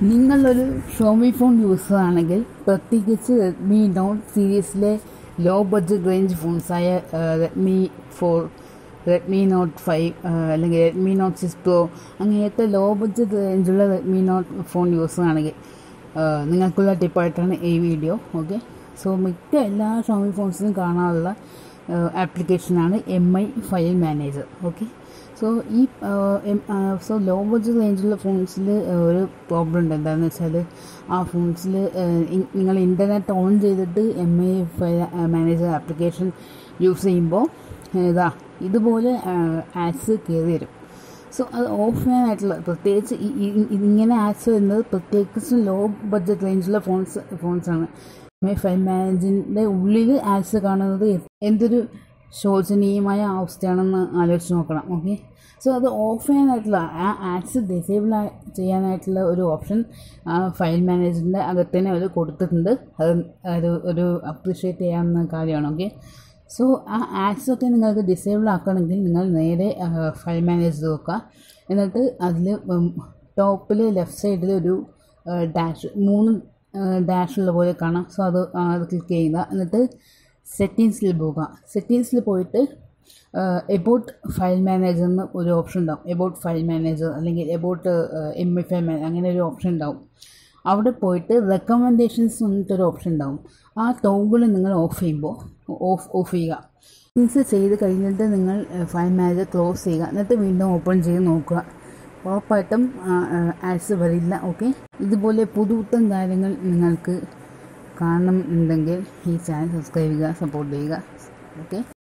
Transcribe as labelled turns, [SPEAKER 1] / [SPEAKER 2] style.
[SPEAKER 1] നിങ്ങളൊരു Xiaomi phone user ആണെങ്കിൽ പ്രത്യേകിച്ച് റെഡ്മി നോട്ട് സീരീസിലെ ലോ ബഡ്ജറ്റ് റേഞ്ച് ഫോൺസായ Redmi four Redmi note five അല്ലെങ്കിൽ റെഡ്മി നോട്ട് സിക്സ് പ്രോ അങ്ങനത്തെ ലോ ബഡ്ജറ്റ് റേഞ്ചുള്ള റെഡ്മി നോട്ട് ഫോൺ യൂസർ ആണെങ്കിൽ ഏഹ് നിങ്ങൾക്കുള്ള ടിപ്പായിട്ടാണ് ഈ വീഡിയോ ഓക്കെ സോ മിക്ക എല്ലാ ഷോമി ഫോൺസിനും കാണാനുള്ള ആപ്ലിക്കേഷനാണ് M I file manager okay so ഈ സോ ലോ ബഡ്ജറ്റ് റേഞ്ചുള്ള ഫോൺസിൽ ഒരു പ്രോബ്ലം ഉണ്ട് എന്താണെന്ന് വെച്ചാൽ ആ ഫോൺസിൽ നിങ്ങൾ ഇൻ്റർനെറ്റ് ഓൺ ചെയ്തിട്ട് M I file manager application use ചെയ്യുമ്പോൾ ഇതാ ഇതുപോലെ ആഡ്സ് കയറി വരും സോ അത് ഓഫ് ചെയ്യാനായിട്ടുള്ള പ്രത്യേകിച്ച് ഈ- ഈ- ഇതിങ്ങനെ ആഡ്സ് വരുന്നത് പ്രത്യേകിച്ച് ലോ ബഡ്ജറ്റ് റേഞ്ചുള്ള ഫോൺസ് ഫോൺസാണ് എം ഐ ഫയൽ മാനേജിൻ്റെ ഉള്ളിൽ ആഡ്സ് കാണുന്നത് എന്തൊരു ശോചനീയമായ അവസ്ഥയാണെന്ന് ആലോചിച്ച് നോക്കണം ഓക്കെ സോ അത് ഓഫ് ചെയ്യാനായിട്ടുള്ള ആ ആഡ്സ് ഡിസേബിൾ ചെയ്യാനായിട്ടുള്ള ഒരു ഓപ്ഷൻ ആ ഫയൽ മാനേജറിൻ്റെ അകത്ത് തന്നെ അവർ കൊടുത്തിട്ടുണ്ട് അത് ഒരു ഒരു അപ്രിഷ്യേറ്റ് ചെയ്യാവുന്ന കാര്യമാണ് ഓക്കെ സോ ആ ആഡ്സ് ഒക്കെ നിങ്ങൾക്ക് ഡിസേബിൾ ആക്കണമെങ്കിൽ നിങ്ങൾ നേരെ ഫയൽ മാനേജർ നോക്കുക എന്നിട്ട് അതിൽ ടോപ്പിൽ ലെഫ്റ്റ് സൈഡിൽ ഒരു ഡാഷ് മൂന്ന് ഡാഷ് ഉള്ള പോലെ കാണാം സോ അത് ആ, അത് ക്ലിക്ക് ചെയ്യുക എന്നിട്ട് സെറ്റിങ്സിൽ പോകുക സെറ്റിങ്സിൽ പോയിട്ട് എബൌട്ട് ഫയൽ മാനേജർ എന്ന് ഒരു ഓപ്ഷൻ ഉണ്ടാവും എബൌട്ട് ഫയൽ മാനേജർ അല്ലെങ്കിൽ about M A file manager അങ്ങനെ ഒരു ഓപ്ഷൻ ഉണ്ടാവും അവിടെ പോയിട്ട് റെക്കമെൻഡേഷൻസ് എന്നിട്ടൊരു ഓപ്ഷൻ ഉണ്ടാവും ആ ടോഗിൾ നിങ്ങൾ ഓഫ് ചെയ്യുമ്പോൾ ഓഫ് ഓഫ് ചെയ്യുക സെറ്റിങ്സ് ചെയ്ത് കഴിഞ്ഞിട്ട് നിങ്ങൾ ഫയൽ മാനേജർ ക്ലോസ് ചെയ്യുക എന്നിട്ട് വീണ്ടും ഓപ്പൺ ചെയ്ത് നോക്കുക ഉറപ്പായിട്ടും ആഡ്സ് വരില്ല ഓക്കെ ഇതുപോലെ പുതുത്തം കാര്യങ്ങൾ നിങ്ങൾക്ക് കാണണം എന്നുണ്ടെങ്കിൽ ഈ ചാനൽ സബ്സ്ക്രൈബ് ചെയ്യുക സപ്പോർട്ട് ചെയ്യുക ഓക്കെ